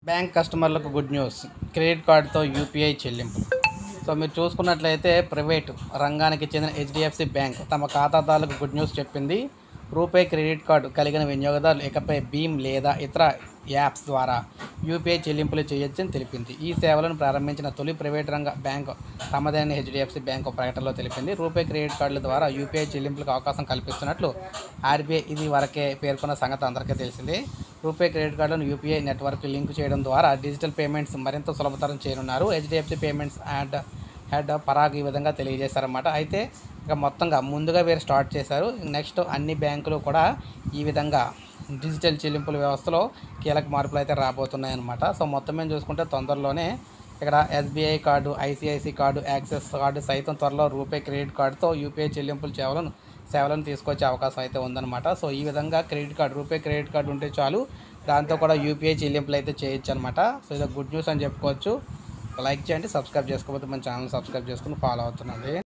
bank కస్టమర్లకు good news credit కార్డుతో UPI చెల్లింపులు సో మీరు చూసుకున్నట్లయితే ప్రైవేట్ రంగానికి చెందిన హెచ్డిఎఫ్సి బ్యాంక్ తమ ఖాతాదారులకు గుడ్ న్యూస్ చెప్పింది రూపే క్రెడిట్ కార్డు కలిగిన వినియోగదారులు ఇకపై భీమ్ లేదా ఇతర యాప్స్ ద్వారా యూపీఐ చెల్లింపులు చేయొచ్చని తెలిపింది ఈ సేవలను ప్రారంభించిన తొలి ప్రైవేట్ రంగ బ్యాంకు తమదైన హెచ్డిఎఫ్సి బ్యాంకు ప్రకటనలో తెలిపింది రూపే క్రెడిట్ కార్డుల ద్వారా యూపీఐ చెల్లింపులకు అవకాశం కల్పిస్తున్నట్లు ఆర్బీఐ ఇది వరకే పేర్కొన్న సంగతి అందరికీ తెలిసిందే రూపే క్రెడిట్ కార్డును యూపీఐ నెట్వర్క్ లింక్ చేయడం ద్వారా డిజిటల్ పేమెంట్స్ మరింత సులభతరం చేయనున్నారు HDFC payments and head Parag ఈ విధంగా తెలియజేశారన్నమాట అయితే ఇక మొత్తంగా ముందుగా వీరు స్టార్ట్ చేశారు నెక్స్ట్ అన్ని బ్యాంకులు కూడా ఈ విధంగా డిజిటల్ చెల్లింపుల వ్యవస్థలో కీలక మార్పులు అయితే రాబోతున్నాయన్నమాట సో మొత్తం మేము చూసుకుంటే తొందరలోనే ఇక్కడ SBI card ICICI card Axis card సైతం త్వరలో రూపే క్రెడిట్ కార్డుతో యూపీఐ చెల్లింపుల సేవలను సేవలను తీసుకొచ్చే అవకాశం అయితే ఉందన్నమాట సో ఈ విధంగా credit card RuPay credit card ఉంటే చాలు దాంతో కూడా యూపీఐ చెల్లింపులు అయితే చేయొచ్చు అనమాట సో ఇది గుడ్ న్యూస్ అని చెప్పుకోవచ్చు లైక్ చేయండి సబ్స్క్రైబ్ చేసుకోకపోతే మన ఛానల్ సబ్స్క్రైబ్ చేసుకుని ఫాలో అవుతుండండి